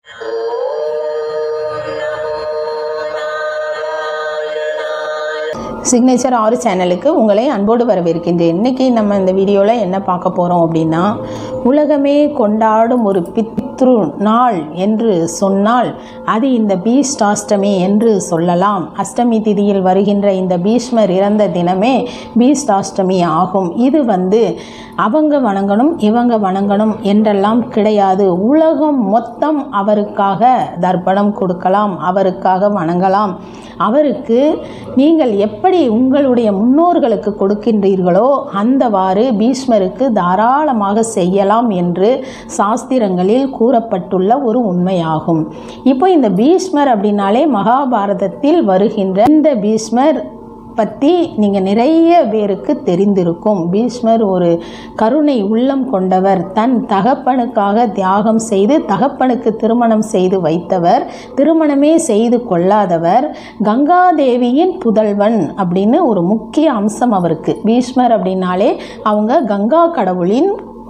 signature ஆறு சேனலுக்கு உங்களை அன்போடு வரவேற்கின்றேன் இன்னைக்கு நம்ம இந்த வீடியோவில் என்ன பார்க்க போகிறோம் அப்படின்னா உலகமே கொண்டாடும் ஒரு பித்ரு நாள் என்று சொன்னால் அது இந்த பீஷ்டாஷ்டமி என்று சொல்லலாம் அஷ்டமி திதியில் வருகின்ற இந்த பீஷ்மர் இறந்த தினமே பீஷ்டாஷ்டமி ஆகும் இது வந்து அவங்க வணங்கணும் இவங்க வணங்கணும் என்றெல்லாம் கிடையாது உலகம் மொத்தம் அவருக்காக தர்ப்பணம் கொடுக்கலாம் அவருக்காக வணங்கலாம் அவருக்கு நீங்கள் எப்படி உங்களுடைய முன்னோர்களுக்கு கொடுக்கின்றீர்களோ அந்தவாறு பீஷ்மருக்கு தாராளமாக செய்யலாம் என்று சாஸ்திரங்களில் கூறப்பட்டுள்ள ஒரு உண்மையாகும் இப்போ இந்த பீஷ்மர் அப்படின்னாலே மகாபாரதத்தில் வருகின்ற இந்த பீஷ்மர் பற்றி நீங்கள் நிறைய பேருக்கு தெரிந்திருக்கும் பீஷ்மர் ஒரு கருணை உள்ளம் கொண்டவர் தன் தகப்பனுக்காக தியாகம் செய்து தகப்பனுக்கு திருமணம் செய்து வைத்தவர் திருமணமே செய்து கொள்ளாதவர் கங்காதேவியின் புதல்வன் அப்படின்னு ஒரு முக்கிய அம்சம் அவருக்கு பீஷ்மர் அப்படின்னாலே அவங்க கங்கா கடவுளின்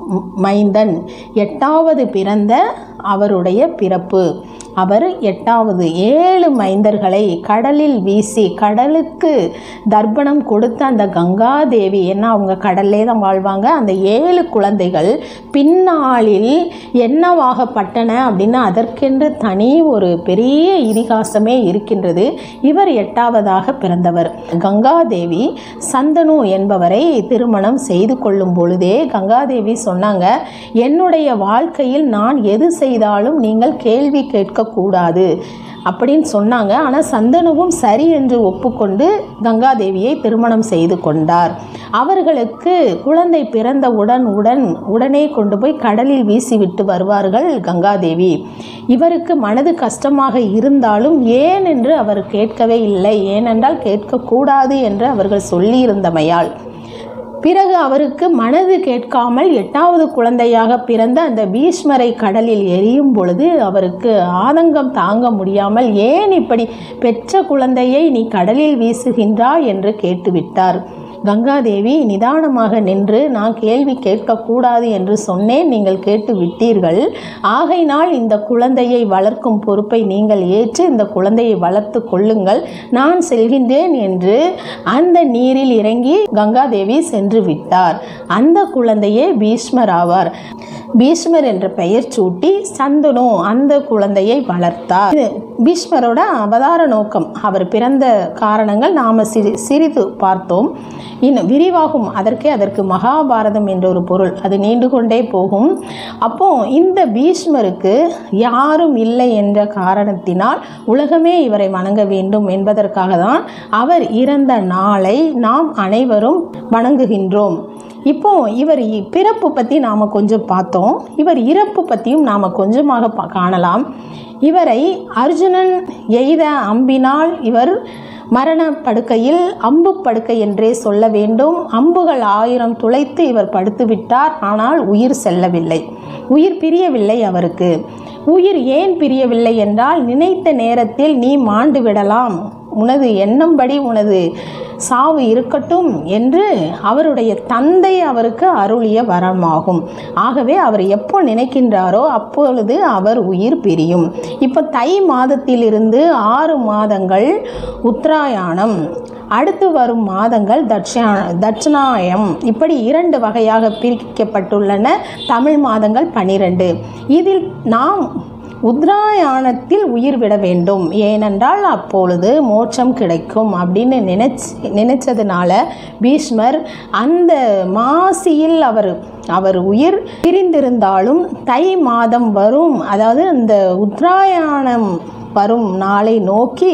மைந்தன் எட்டாவது பிறந்த அவருடைய பிறப்பு அவர் எட்டாவது ஏழு மைந்தர்களை கடலில் வீசி கடலுக்கு தர்ப்பணம் கொடுத்த அந்த கங்காதேவி ஏன்னா அவங்க கடல்லே தான் வாழ்வாங்க அந்த ஏழு குழந்தைகள் பின்னாளில் என்னவாகப்பட்டன அப்படின்னு அதற்கென்று தனி ஒரு பெரிய இதிகாசமே இருக்கின்றது இவர் எட்டாவதாக பிறந்தவர் கங்காதேவி சந்தனு என்பவரை திருமணம் செய்து கொள்ளும் பொழுதே கங்காதேவி சொன்னாங்க என்னுடைய வாழ்க்கையில் நான் எது செய்தாலும் நீங்கள் கேள்வி கேட்கக்கூடாது அப்படின்னு சொன்னாங்க ஆனால் சந்தனுவும் சரி என்று ஒப்புக்கொண்டு கங்காதேவியை திருமணம் செய்து கொண்டார் அவர்களுக்கு குழந்தை பிறந்தவுடன் உடன் உடனே கொண்டு போய் கடலில் வீசிவிட்டு வருவார்கள் கங்காதேவி இவருக்கு மனது கஷ்டமாக இருந்தாலும் ஏன் என்று அவர் கேட்கவே இல்லை ஏனென்றால் கேட்கக்கூடாது என்று அவர்கள் சொல்லியிருந்தமையால் பிறகு அவருக்கு மனது கேட்காமல் எட்டாவது குழந்தையாக பிறந்த அந்த பீஷ்மரை கடலில் எரியும் பொழுது அவருக்கு ஆதங்கம் தாங்க முடியாமல் ஏன் இப்படி பெற்ற குழந்தையை நீ கடலில் வீசுகின்றாய் என்று கேட்டுவிட்டார் கங்காதேவி நிதானமாக நின்று நான் கேள்வி கேட்கக்கூடாது என்று சொன்னேன் நீங்கள் கேட்டு விட்டீர்கள் ஆகையினால் இந்த குழந்தையை வளர்க்கும் பொறுப்பை நீங்கள் ஏற்று இந்த குழந்தையை வளர்த்து கொள்ளுங்கள் நான் செல்கின்றேன் என்று அந்த நீரில் இறங்கி கங்காதேவி சென்று விட்டார் அந்த குழந்தையே பீஷ்மர் ஆவார் பீஷ்மர் என்ற பெயர் சூட்டி சந்தனு அந்த குழந்தையை வளர்த்தார் இது பீஷ்மரோட அவதார நோக்கம் அவர் பிறந்த காரணங்கள் நாம் சிறி சிறிது பார்த்தோம் இன்னும் விரிவாகும் அதற்கே அதற்கு மகாபாரதம் என்ற ஒரு பொருள் அது நீண்டு கொண்டே போகும் அப்போ இந்த பீஷ்மருக்கு யாரும் இல்லை என்ற காரணத்தினால் உலகமே இவரை வணங்க வேண்டும் என்பதற்காக தான் அவர் இறந்த நாளை நாம் அனைவரும் வணங்குகின்றோம் இப்போ இவர் இ- பிறப்பு பற்றி நாம் கொஞ்சம் பார்த்தோம் இவர் இறப்பு பற்றியும் நாம் கொஞ்சமாக பா- காணலாம் இவரை அர்ஜுனன் எய்த அம்பினால் இவர் மரண படுக்கையில் அம்பு படுக்கை என்றே சொல்ல வேண்டும் அம்புகள் ஆயிரம் துளைத்து இவர் படுத்து விட்டார் ஆனால் உயிர் செல்லவில்லை உயிர் பிரியவில்லை அவருக்கு உயிர் ஏன் பிரியவில்லை என்றால் நினைத்த நேரத்தில் நீ மாண்டு விடலாம் உனது எண்ணம்படி உனது சாவு இருக்கட்டும் என்று அவருடைய தந்தை அவருக்கு அருளிய வரமாகும் ஆகவே அவர் எப்போ நினைக்கின்றாரோ அப்பொழுது அவர் உயிர் பிரியும் இப்போ தை மாதத்திலிருந்து ஆறு மாதங்கள் உத்தராயணம் அடுத்து வரும் மாதங்கள் தட்சா தட்சிணாயம் இப்படி இரண்டு வகையாக பிரிக்கப்பட்டுள்ளன தமிழ் மாதங்கள் பனிரெண்டு இதில் நாம் உத்ராயணத்தில் உயிர் விட வேண்டும் ஏனென்றால் அப்பொழுது மோட்சம் கிடைக்கும் அப்படின்னு நினைச்சு நினைச்சதுனால பீஷ்மர் அந்த மாசியில் அவர் அவர் உயிர் பிரிந்திருந்தாலும் தை மாதம் வரும் அதாவது அந்த உத்ராயணம் வரும் நாளை நோக்கி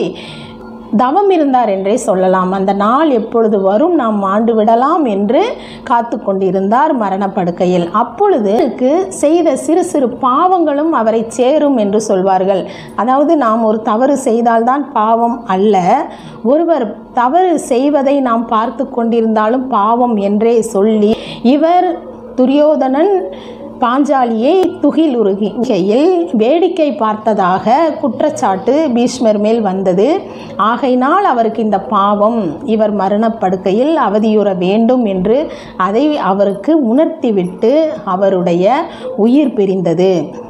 தவம் இருந்தார் என்றே சொல்லலாம் அந்த நாள் எப்பொழுது வரும் நாம் மாண்டு விடலாம் என்று காத்து கொண்டிருந்தார் மரணப்படுக்கையில் அப்பொழுது அவருக்கு செய்த சிறு சிறு பாவங்களும் அவரை சேரும் என்று சொல்வார்கள் அதாவது நாம் ஒரு தவறு செய்தால்தான் பாவம் அல்ல ஒருவர் தவறு செய்வதை நாம் பார்த்து கொண்டிருந்தாலும் பாவம் என்றே சொல்லி இவர் துரியோதனன் பாஞ்சாலியை துகிலுருகையில் வேடிக்கை பார்த்ததாக குற்றச்சாட்டு பீஷ்மர் மேல் வந்தது ஆகையினால் அவருக்கு இந்த பாவம் இவர் மரணப்படுக்கையில் அவதியுற வேண்டும் என்று அதை அவருக்கு உணர்த்திவிட்டு அவருடைய உயிர் பிரிந்தது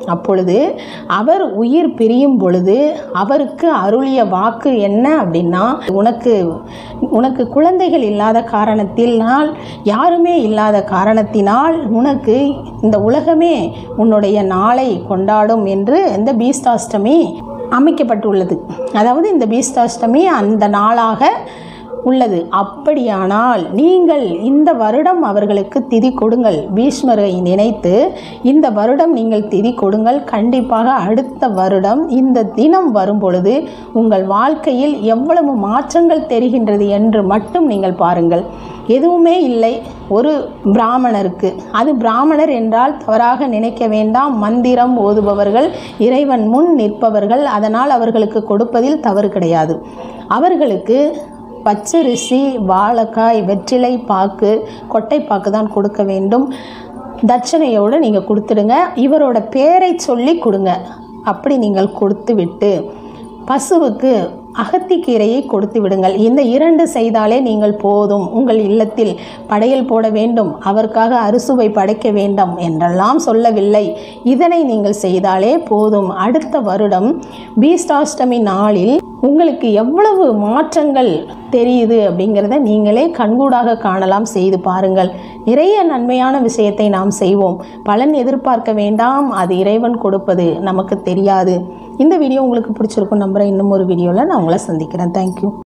அப்பொழுது அவர் உயிர் பிரியும் பொழுது அவருக்கு அருளிய வாக்கு என்ன அப்படின்னா உனக்கு உனக்கு குழந்தைகள் இல்லாத காரணத்தினால் யாருமே இல்லாத காரணத்தினால் உனக்கு இந்த உலகமே உன்னுடைய நாளை கொண்டாடும் என்று இந்த பீஸ்டாஷ்டமி அமைக்கப்பட்டுள்ளது அதாவது இந்த பீஸ்டாஷ்டமி அந்த நாளாக உள்ளது அப்படியானால் நீங்கள் இந்த வருடம் அவர்களுக்கு திதி கொடுங்கள் பீஷ்மரை நினைத்து இந்த வருடம் நீங்கள் திதி கொடுங்கள் கண்டிப்பாக அடுத்த வருடம் இந்த தினம் வரும் பொழுது உங்கள் வாழ்க்கையில் எவ்வளவு மாற்றங்கள் தெரிகின்றது என்று மட்டும் நீங்கள் பாருங்கள் எதுவுமே இல்லை ஒரு பிராமணருக்கு அது பிராமணர் என்றால் தவறாக நினைக்க வேண்டாம் மந்திரம் ஓதுபவர்கள் இறைவன் முன் நிற்பவர்கள் அதனால் அவர்களுக்கு கொடுப்பதில் தவறு கிடையாது அவர்களுக்கு பச்சரிசி வாழைக்காய் வெற்றிலை பாக்கு கொட்டைப்பாக்கு தான் கொடுக்க வேண்டும் தட்சணையோடு நீங்கள் கொடுத்துடுங்க இவரோட பேரை சொல்லி கொடுங்க அப்படி நீங்கள் கொடுத்து விட்டு பசுவுக்கு அகத்திக்கீரையை கொடுத்து விடுங்கள் இந்த இரண்டு செய்தாலே நீங்கள் போதும் உங்கள் இல்லத்தில் படையல் போட வேண்டும் அவருக்காக அறுசுவை படைக்க வேண்டும் என்றெல்லாம் சொல்லவில்லை இதனை நீங்கள் செய்தாலே போதும் அடுத்த வருடம் பீஸ்டாஷ்டமி நாளில் உங்களுக்கு எவ்வளவு மாற்றங்கள் தெரியுது அப்படிங்கிறத நீங்களே கண்கூடாக காணலாம் செய்து பாருங்கள் நிறைய நன்மையான விஷயத்தை நாம் செய்வோம் பலன் எதிர்பார்க்க வேண்டாம் அது இறைவன் கொடுப்பது நமக்கு தெரியாது இந்த வீடியோ உங்களுக்கு பிடிச்சிருக்கும் நம்புகிறேன் இன்னும் ஒரு வீடியோவில் நான் உங்களை சந்திக்கிறேன் தேங்க்யூ